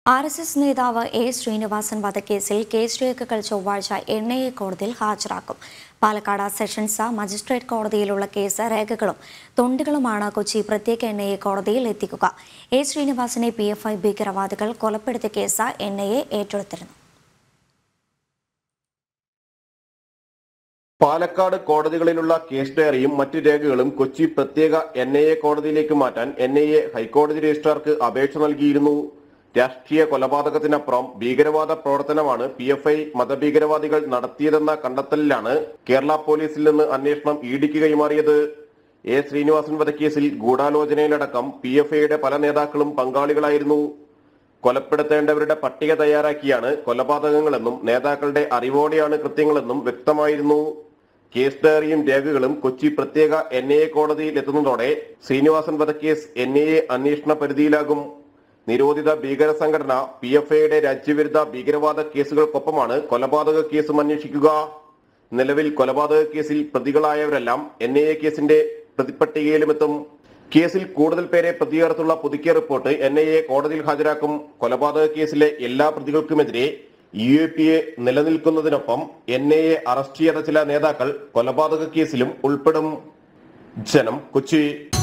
R S S നേതാവ് A Sreenivasan വധക്കേസിൽ case രേഖകൾ ചൊവ്വാഴ്ച എൻ ഐ എ കോടതിയിൽ ഹാജരാക്കും പാലക്കാട് സെഷൻസ് മജിസ്ട്രേറ്റ് കോടതിയിലുള്ള കേസ് രേഖകളും തൊണ്ടുകളുമാണ് കൊച്ചി പ്രത്യേക എൻ ഐ എ കോടതിയിൽ എത്തിക്കുക എ ശ്രീനിവാസനെ പി എഫ് ഐ ഭീകരവാദികൾ കൊലപ്പെടുത്തിയ കേസ് എൻ ഐ എ ഏറ്റെടുത്തിരുന്നു പാലക്കാട് കോടതികളിലുള്ള കേസ് ഡയറിയും മറ്റു രേഖകളും കൊച്ചി പ്രത്യേക എൻ ഐ എ കോടതിയിലേക്ക് മാറ്റാൻ എൻ ഐ എ ഹൈക്കോടതി രജിസ്ട്രാർക്ക് അപേക്ഷ നൽകിയിരുന്നു രാഷ്ട്രീയ കൊലപാതകത്തിനപ്പുറം ഭീകരവാദ പ്രവർത്തനമാണ് പി എഫ് ഐ മതഭീകരവാദികൾ നടത്തിയതെന്ന കണ്ടെത്തലിലാണ് കേരള പോലീസിൽ നിന്ന് അന്വേഷണം ഇ ഡിക്ക് കൈമാറിയത് എ ശ്രീനിവാസൻ വധക്കേസിൽ ഗൂഢാലോചനയിലടക്കം പി എഫ് ഐയുടെ പല നേതാക്കളും പങ്കാളികളായിരുന്നു കൊലപ്പെടുത്തേണ്ടവരുടെ പട്ടിക തയ്യാറാക്കിയാണ് കൊലപാതകങ്ങളെന്നും നേതാക്കളുടെ അറിവോടെയാണ് കൃത്യങ്ങളെന്നും വ്യക്തമായിരുന്നു കേസ് ഡയറിയും രേഖകളും കൊച്ചി പ്രത്യേക എൻ ഐ എ കോടതിയിൽ എത്തുന്നതോടെ ശ്രീനിവാസൻ വധക്കേസ് എൻ ഐ എ അന്വേഷണ പരിധിയിലാകും നിരോധിത ഭീകര സംഘടന പി എഫ് ഐയുടെ രാജ്യവിരുദ്ധ ഭീകരവാദ കേസുകൾക്കൊപ്പമാണ് കൊലപാതക കേസും അന്വേഷിക്കുക നിലവിൽ കൊലപാതക കേസിൽ പ്രതികളായവരെല്ലാം എൻ ഐ എ കേസിന്റെ പ്രതിപട്ടികയിലുമെത്തും കേസിൽ കൂടുതൽ പേരെ പ്രതിയേർത്തുള്ള പുതുക്കിയ റിപ്പോർട്ട് എൻ ഐ എ കോടതിയിൽ ഹാജരാക്കും കൊലപാതക കേസിലെ എല്ലാ പ്രതികൾക്കുമെതിരെ യു എ പി എ നിലനിൽക്കുന്നതിനൊപ്പം എൻ ഐ എ അറസ്റ്റ് ചെയ്ത ചില നേതാക്കൾ കൊലപാതക കേസിലും ഉൾപ്പെടും ജനം കൊച്ചി